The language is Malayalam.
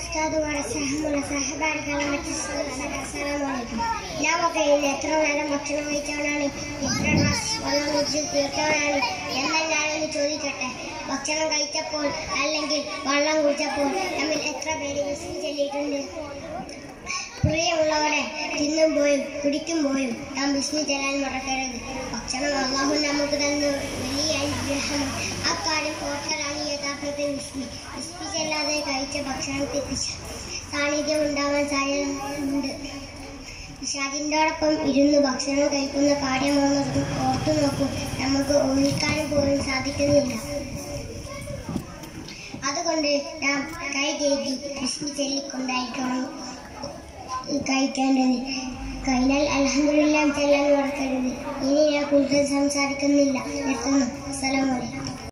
ഉസ്താദുമാരെ സഹമുള്ള സഹപാഠികളെ മറ്റ് അസ്സലാമലൈക്കും ഞാനൊക്കെ ഇന്ന് എത്ര നേരം ഭക്ഷണം കഴിച്ചവനാണ് എത്ര ഗ്ലാസ് വെള്ളം കുടിച്ച് തീർത്തവനാണ് എന്നാൽ ഞാനൊന്ന് ചോദിക്കട്ടെ ഭക്ഷണം കഴിച്ചപ്പോൾ അല്ലെങ്കിൽ വെള്ളം കുടിച്ചപ്പോൾ നമ്മൾ എത്ര പേര് വിസ്മി ചൊല്ലിയിട്ടുണ്ട് പ്രിയമുള്ളവരെ തിന്നുമ്പോഴും കുടിക്കുമ്പോഴും നാം വിസ്മി ചെല്ലാൻ മറക്കരുത് ഭക്ഷണം അള്ളാഹു നമുക്ക് തന്ന വലിയ അനുഗ്രഹമാണ് ആ കാര്യം ഓർക്കലാണ് യഥാർത്ഥത്തിൽ വിസ്മി വിസ്മി ചെല്ലാതെ കഴിച്ച ഭക്ഷണത്തിൽ പിശ- സാന്നിധ്യം ഉണ്ടാവാൻ സാധ്യതയുണ്ട് പിശാചിൻ്റെയോടൊപ്പം ഇരുന്ന് ഭക്ഷണം കഴിക്കുന്ന കാര്യമൊന്ന് ഓർത്തു നോക്കൂ നമുക്ക് ഊഹിക്കാനും പോലും സാധിക്കുന്നില്ല അതുകൊണ്ട് നാം കൈ കഴുകി വിസ്മി ചെല്ലിക്കൊണ്ടായിരിക്കണം കഴിക്കേണ്ടത് കഴിഞ്ഞാൽ അലഹദില്ലാം ചെല്ലാൻ മറക്കരുത് ഇനി ഞാൻ കൂടുതൽ സംസാരിക്കുന്നില്ല നിർത്തുന്നു അസ്സലാമലൈക്കും